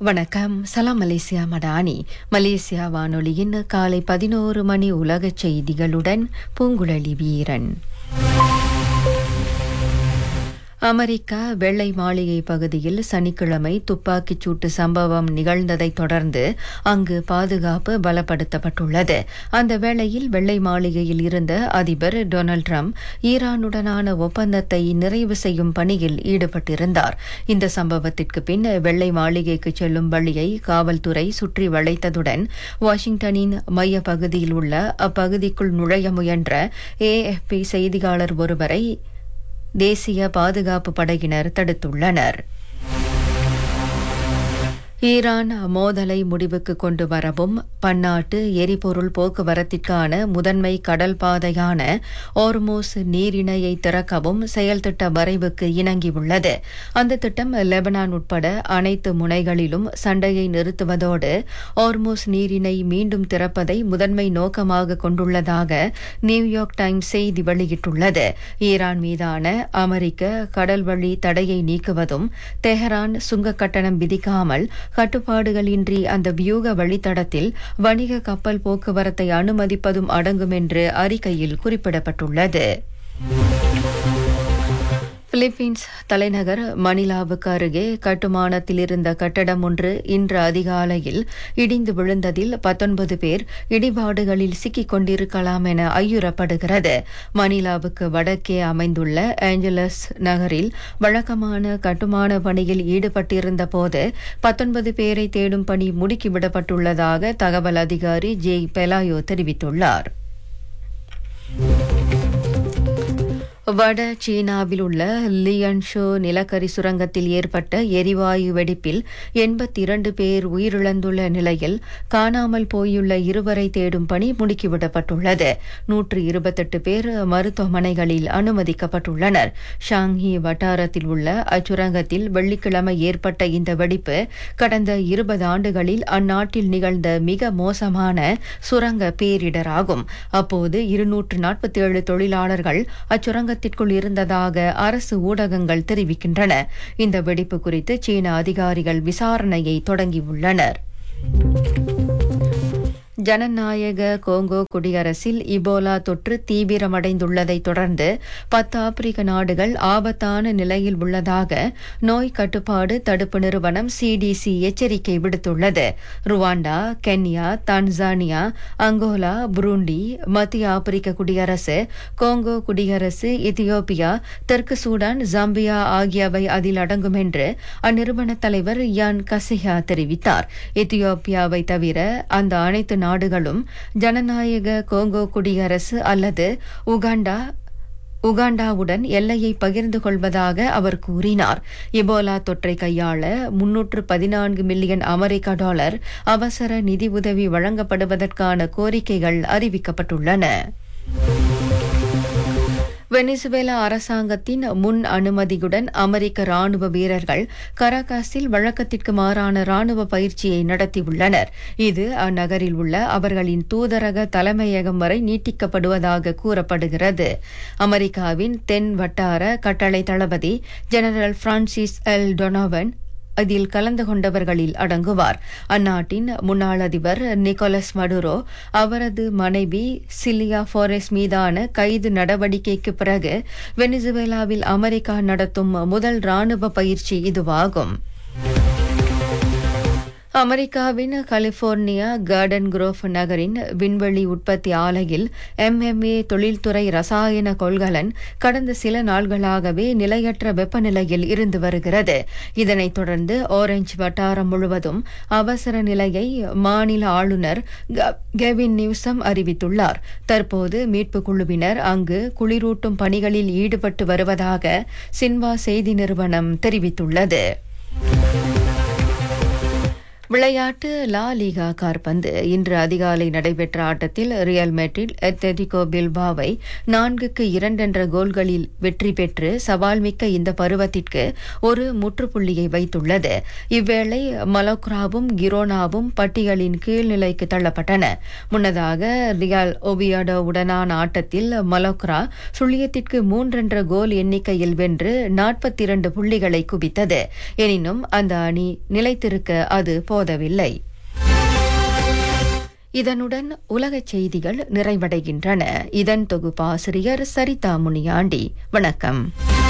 வணக்கம் சலாம் Malaysia Madani Malaysia வானொலியின் காலை பதினோரு மணி உலகச் செய்திகளுடன் பூங்குழலி வீரன் அமெரிக்கா வெள்ளை மாளிகை பகுதியில் சனிக்கிழமை துப்பாக்கிச் சூட்டு சம்பவம் நிகழ்ந்ததைத் தொடர்ந்து அங்கு பாதுகாப்பு பலப்படுத்தப்பட்டுள்ளது அந்த வேளையில் வெள்ளை மாளிகையில் இருந்த அதிபர் டொனால்ட் ட்ரம்ப் ஈரானுடனான ஒப்பந்தத்தை நிறைவு செய்யும் பணியில் ஈடுபட்டிருந்தார் இந்த சம்பவத்திற்கு பின் வெள்ளை மாளிகைக்கு செல்லும் வழியை காவல்துறை சுற்றி வளைத்ததுடன் வாஷிங்டனின் மைய பகுதியில் உள்ள அப்பகுதிக்குள் நுழைய முயன்ற ஏஎஃப்பி செய்தியாளர் ஒருவரை தேசிய பாதுகாப்பு படையினர் தடுத்துள்ளனர் ஈரான் மோதலை முடிவுக்கு கொண்டு வரவும் பன்னாட்டு எரிபொருள் போக்குவரத்திற்கான முதன்மை கடல் பாதையான ஓர்மோஸ் நீரிணையை திறக்கவும் செயல் திட்ட வரைவுக்கு இணங்கியுள்ளது அந்த திட்டம் லெபனான் உட்பட அனைத்து முனைகளிலும் சண்டையை நிறுத்துவதோடு ஓர்மோஸ் நீரிணை மீண்டும் திறப்பதை முதன்மை நோக்கமாக கொண்டுள்ளதாக நியூயார்க் டைம்ஸ் செய்தி வெளியிட்டுள்ளது ஈரான் மீதான அமெரிக்க கடல்வழி தடையை நீக்குவதும் தெஹரான் சுங்க கட்டணம் விதிக்காமல் கட்டுப்பாடுகளின்றி அந்த வியூக வழித்தடத்தில் வணிக கப்பல் போக்குவரத்தை அனுமதிப்பதும் அடங்கும் என்று அறிக்கையில் குறிப்பிடப்பட்டுள்ளது பிலிப்பீன்ஸ் தலைநகர் மணிலாவுக்கு அருகே கட்டுமானத்தில் இருந்த கட்டடம் ஒன்று இன்று அதிகாலையில் இடிந்து விழுந்ததில் பத்தொன்பது பேர் இடிபாடுகளில் சிக்கிக் கொண்டிருக்கலாம் என ஐயுறப்படுகிறது மணிலாவுக்கு வடக்கே அமைந்துள்ள ஏஞ்சலஸ் நகரில் வழக்கமான கட்டுமான பணியில் ஈடுபட்டிருந்த போது பத்தொன்பது பேரை தேடும் பணி முடுக்கிவிடப்பட்டுள்ளதாக தகவல் அதிகாரி ஜே பெலாயோ தெரிவித்துள்ளார் வட சீனாவில் உள்ள லியன்ஷோ நிலக்கரி சுரங்கத்தில் ஏற்பட்ட எரிவாயு வெடிப்பில் எண்பத்தி இரண்டு பேர் உயிரிழந்துள்ள நிலையில் காணாமல் போயுள்ள இருவரை தேடும் பணி முடுக்கிவிடப்பட்டுள்ளது நூற்று இருபத்தெட்டு பேர் மருத்துவமனைகளில் அனுமதிக்கப்பட்டுள்ளனர் ஷாங்ஹி வட்டாரத்தில் உள்ள அச்சுரங்கத்தில் வெள்ளிக்கிழமை ஏற்பட்ட இந்த வெடிப்பு கடந்த இருபது ஆண்டுகளில் அந்நாட்டில் நிகழ்ந்த மிக மோசமான சுரங்க பேரிடராகும் அப்போது இருநூற்று நாற்பத்தி ஏழு தொழிலாளர்கள் அச்சுரங்க சுரங்கத்திற்குள் இருந்ததாக அரசு ஊடகங்கள் தெரிவிக்கின்றன இந்த வெடிப்பு குறித்து சீன அதிகாரிகள் விசாரணையை தொடங்கியுள்ளனர் ஜனநாயக கோங்கோ குடியரசில் இபோலா தொற்று தீவிரமடைந்துள்ளதை தொடர்ந்து பத்து ஆப்பிரிக்க நாடுகள் ஆபத்தான நிலையில் உள்ளதாக நோய் கட்டுப்பாடு தடுப்பு நிறுவனம் சிடிசி எச்சரிக்கை விடுத்துள்ளது Rwanda Kenya Tanzania Angola Burundi மத்திய ஆப்பிரிக்க குடியரசு கோங்கோ குடியரசு எத்தியோப்பியா தெற்கு சூடான் ஜாம்பியா ஆகியவை அதில் அடங்கும் என்று அந்நிறுவன தலைவர் யான் கசிஹா தெரிவித்தார் எத்தியோப்பியாவை தவிர அந்த அனைத்து நாடுகளும் ஜனநாயக கோங்கோ குடியரசு அல்லது உகாண்டா உகாண்டாவுடன் எல்லையை பகிர்ந்து கொள்வதாக அவர் கூறினார் இபோலா தொற்றை கையாள முன்னூற்று பதினான்கு மில்லியன் அமெரிக்க டாலர் அவசர நிதி உதவி வழங்கப்படுவதற்கான கோரிக்கைகள் அறிவிக்கப்பட்டுள்ளன வெனிசுவேலா அரசாங்கத்தின் முன் அனுமதியுடன் அமெரிக்க ராணுவ வீரர்கள் கராகாஸில் வழக்கத்திற்கு மாறான ராணுவ பயிற்சியை நடத்தியுள்ளனர் இது அந்நகரில் உள்ள அவர்களின் தூதரக தலைமையகம் வரை நீட்டிக்கப்படுவதாக கூறப்படுகிறது அமெரிக்காவின் தென் வட்டார கட்டளை தளபதி ஜெனரல் பிரான்சிஸ் எல் டொனோவன் இதில் கலந்து கொண்டவர்களில் அடங்குவார் அந்நாட்டின் முன்னாள் அதிபர் நிக்கோலஸ் மடுரோ அவரது மனைவி சிலியா போரெஸ் மீதான கைது நடவடிக்கைக்கு பிறகு வெனிசுவேலாவில் அமெரிக்கா நடத்தும் முதல் ராணுவ பயிற்சி இதுவாகும் அமெரிக்காவின் கலிபோர்னியா கார்டன் குரோவ் நகரின் விண்வெளி உற்பத்தி ஆலையில் எம்எம்ஏ தொழில்துறை ரசாயன கொள்கலன் கடந்த சில நாள்களாகவே நிலையற்ற வெப்பநிலையில் இருந்து வருகிறது இதனைத் தொடர்ந்து ஆரஞ்சு வட்டாரம் முழுவதும் அவசர நிலையை மாநில ஆளுநர் கெவின் நியூசம் அறிவித்துள்ளார் தற்போது மீட்புக் குழுவினர் அங்கு குளிரூட்டும் பணிகளில் ஈடுபட்டு வருவதாக சின்வா செய்தி நிறுவனம் தெரிவித்துள்ளது விளையாட்டு லா லீகா கார்பந்து இன்று அதிகாலை நடைபெற்ற ஆட்டத்தில் ரியல் மெட்ரிட் அத்லெட்டிகோ பில்பாவை நான்குக்கு இரண்டென்ற கோல்களில் வெற்றி பெற்று சவால்மிக்க இந்த பருவத்திற்கு ஒரு முற்றுப்புள்ளியை வைத்துள்ளது இவ்வேளை மலோக்ராவும் கிரோனாவும் பட்டியலின் கீழ்நிலைக்கு தள்ளப்பட்டன முன்னதாக ரியால் ஒபியாடோ உடனான ஆட்டத்தில் மலோக்ரா சுழியத்திற்கு மூன்றென்ற கோல் எண்ணிக்கையில் வென்று நாற்பத்தி இரண்டு புள்ளிகளை குவித்தது எனினும் அந்த அணி நிலைத்திருக்க அது போதவில்லை இதனுடன் உலகச் செய்திகள் நிறைவடைகின்றன இதன் தொகுப்பாசிரியர் சரிதா முனியாண்டி வணக்கம்